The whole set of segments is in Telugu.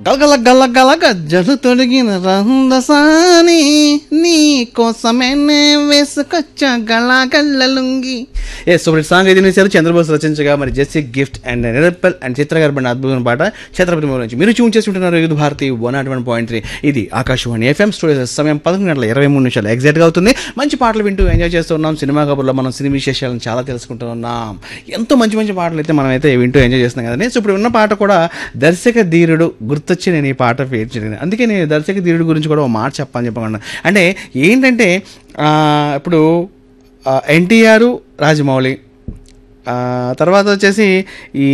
గలగల గలగల గజ్జలు తొడిగిన రందసాని నీ కోసమే నే వేసుకొచ్చా గలాగల్లలుంగి ఏ సూపర్ సాంగ్ ఇది చేశారు చంద్రబోస్ రచించగా మరి జెస్సీ గిఫ్ట్ అండ్ నిరప్పల్ అండ్ చిత్ర గారు పడిన అద్భుతమైన పాట ఛత్రపతి మూల నుంచి మీరు చూన్ చేసి ఉంటున్నారు యూత్ Bharati one naught one point three ఇది ఆకాశవాణి ఎఫ్ఎం స్టూడియోస్ సమయం పదకొండు గంటల ఇరవై మూడు నిమిషాలు ఎగ్జాక్ట్గా అవుతుంది మంచి పాటలు వింటూ ఎంజాయ్ చేస్తూ ఉన్నాం సినిమా కబుర్లో మనం సినిమా విశేషాలను చాలా తెలుసుకుంటూ ఉన్నాం ఎంతో మంచి మంచి పాటలు అయితే మనం అయితే వింటూ ఎంజాయ్ చేస్తున్నాం కదండి సో ఇప్పుడు ఉన్న పాట కూడా దర్శక ధీరుడు గుర్తొచ్చి నేను ఈ పాట పేరు జరిగింది అందుకే నేను దర్శక ధీరుడు గురించి కూడా ఒక మాట చెప్పాలని చెప్పకుండా అంటే ఏంటంటే ఆ, ఇప్పుడు ఎన్టీఆర్ రాజమౌళి ఆ, తర్వాత వచ్చేసి ఈ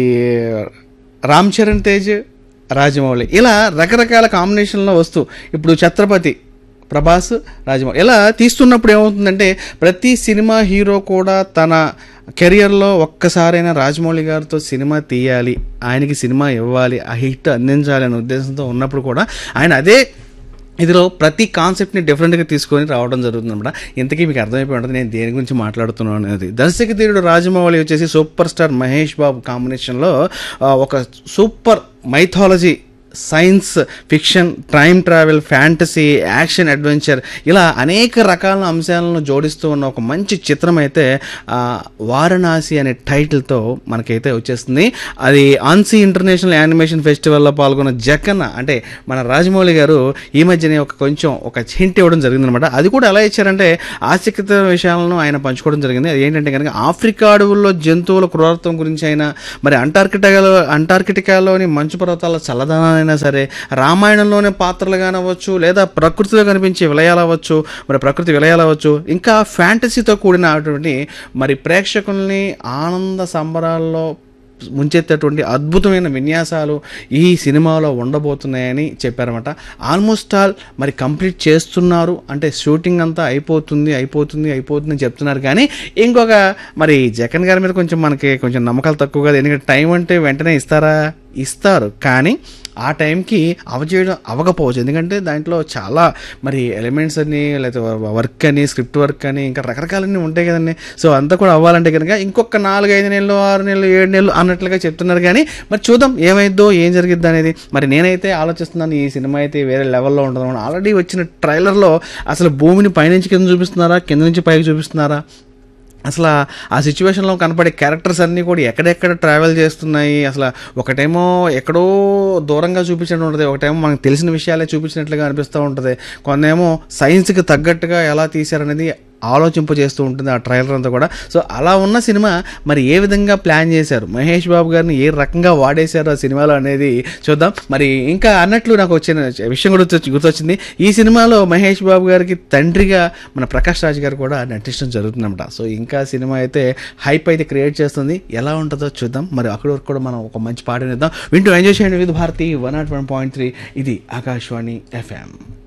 రామ్ చరణ్ తేజ్ రాజమౌళి ఇలా రకరకాల కాంబినేషన్లో వస్తూ ఇప్పుడు ఛత్రపతి ప్రభాస్ రాజమౌళి ఇలా తీస్తున్నప్పుడు ఏమవుతుందంటే ప్రతి సినిమా హీరో కూడా తన కెరియర్లో ఒక్కసారైనా రాజమౌళి గారితో సినిమా తీయాలి ఆయనకి సినిమా ఇవ్వాలి ఆ హిట్ అందించాలి అనే ఉద్దేశంతో ఉన్నప్పుడు కూడా ఆయన అదే ఇదిలో ప్రతి కాన్సెప్ట్ని డిఫరెంట్గా తీసుకొని రావడం జరుగుతుంది అనమాట ఇంతకీ మీకు అర్థమైపోయి ఉంటుంది నేను దేని గురించి మాట్లాడుతున్నాను అనేది దర్శక తీరుడు రాజమౌళి వచ్చేసి సూపర్ స్టార్ మహేష్ బాబు కాంబినేషన్లో ఆ, ఒక super mythology science fiction time travel fantasy action adventure ఇలా అనేక రకాల అంశాలను జోడిస్తూ ఉన్న ఒక మంచి చిత్రం అయితే ఆ, వారణాసి అనే టైటిల్తో మనకైతే వచ్చేస్తుంది అది ఆన్సీ ఇంటర్నేషనల్ యానిమేషన్ ఫెస్టివల్లో పాల్గొన్న జకన్న అంటే మన రాజమౌళి గారు ఈ మధ్యనే ఒక కొంచెం ఒక హింట్ ఇవ్వడం జరిగిందనమాట అది కూడా ఎలా ఇచ్చారంటే ఆసక్తికర విషయాలను ఆయన పంచుకోవడం జరిగింది అది ఏంటంటే కనుక ఆఫ్రికా అడవుల్లో జంతువుల క్రూరత్వం గురించి అయినా మరి అంటార్కిటికాలో అంటార్కిటికాలోని మంచు పర్వతాల చల్లదనాలైనా సరే రామాయణంలోని పాత్రలు కానవచ్చు లేదా ప్రకృతిలో కనిపించే విలయాలు అవ్వచ్చు మరి ప్రకృతి విలయాలు అవ్వచ్చు ఇంకా ఫ్యాంటసీతో కూడిన అటువంటి మరి ప్రేక్షకుల్ని ఆనంద సంబరాల్లో ముంచెత్తేటువంటి అద్భుతమైన విన్యాసాలు ఈ సినిమాలో ఉండబోతున్నాయని చెప్పారన్నమాట ఆల్మోస్ట్ ఆల్ మరి కంప్లీట్ చేస్తున్నారు అంటే షూటింగ్ అంతా అయిపోతుంది అయిపోతుంది అయిపోతుంది అని చెప్తున్నారు కానీ ఇంకొక మరి జగన్ గారి మీద కొంచెం మనకి కొంచెం నమ్మకాలు తక్కువ కదా ఎందుకంటే టైం అంటే వెంటనే ఇస్తారా ఇస్తారు కానీ ఆ టైంకి అవచేయడం అవ్వకపోవచ్చు ఎందుకంటే దాంట్లో చాలా మరి ఎలిమెంట్స్ అని లేకపోతే వర్క్ అని స్క్రిప్ట్ వర్క్ అని ఇంకా రకరకాలన్నీ ఉంటాయి కదండి సో అంతా కూడా అవ్వాలంటే కనుక ఇంకొక నాలుగు ఐదు నెలలు ఆరు నెలలు ఏడు నెలలు అన్నట్లుగా చెప్తున్నారు కానీ మరి చూద్దాం ఏమైద్దో ఏం జరిగిద్దో అనేది మరి నేనైతే ఆలోచిస్తున్నాను ఈ సినిమా అయితే వేరే లెవెల్లో ఉంటుంది ఆల్రెడీ వచ్చిన ట్రైలర్లో అసలు భూమిని పైనుంచి కింద చూపిస్తున్నారా కింద నుంచి పైకి చూపిస్తున్నారా అసలు ఆ- ఆ సిచ్యువేషన్లో కనపడే క్యారెక్టర్స్ అన్నీ కూడా ఎక్కడెక్కడ ట్రావెల్ చేస్తున్నాయి అసలు ఒకటేమో ఎక్కడో దూరంగా చూపించినట్టు ఉంటుంది ఒకటేమో మనకు తెలిసిన విషయాలే చూపించినట్లుగా అనిపిస్తూ ఉంటుంది కొన్నేమో సైన్స్కి తగ్గట్టుగా ఎలా తీశారనేది ఆలోచింప చేస్తూ ఉంటుంది ఆ ట్రైలర్ అంతా కూడా సో అలా ఉన్న సినిమా మరి ఏ విధంగా ప్లాన్ చేశారు మహేష్ బాబు గారిని ఏ రకంగా వాడేశారు ఆ సినిమాలో అనేది చూద్దాం మరి ఇంకా అన్నట్లు నాకు వచ్చిన విషయం కూడా గుర్తొచ్చి- గుర్తొచ్చింది ఈ సినిమాలో మహేష్ బాబు గారికి తండ్రిగా మన ప్రకాష్ రాజ్ గారు కూడా నటించడం జరుగుతుందన్నమాట సో ఇంకా సినిమా అయితే హైప్ అయితే క్రియేట్ చేస్తుంది ఎలా ఉంటుందో చూద్దాం మరి అక్కడి వరకు కూడా మనం ఒక మంచి పాట విద్దాం వింటూ ఎంజాయ్ చేయండి విత్ Bharati one naught one point three ఇది ఆకాశవాణి ఎఫ్ఎం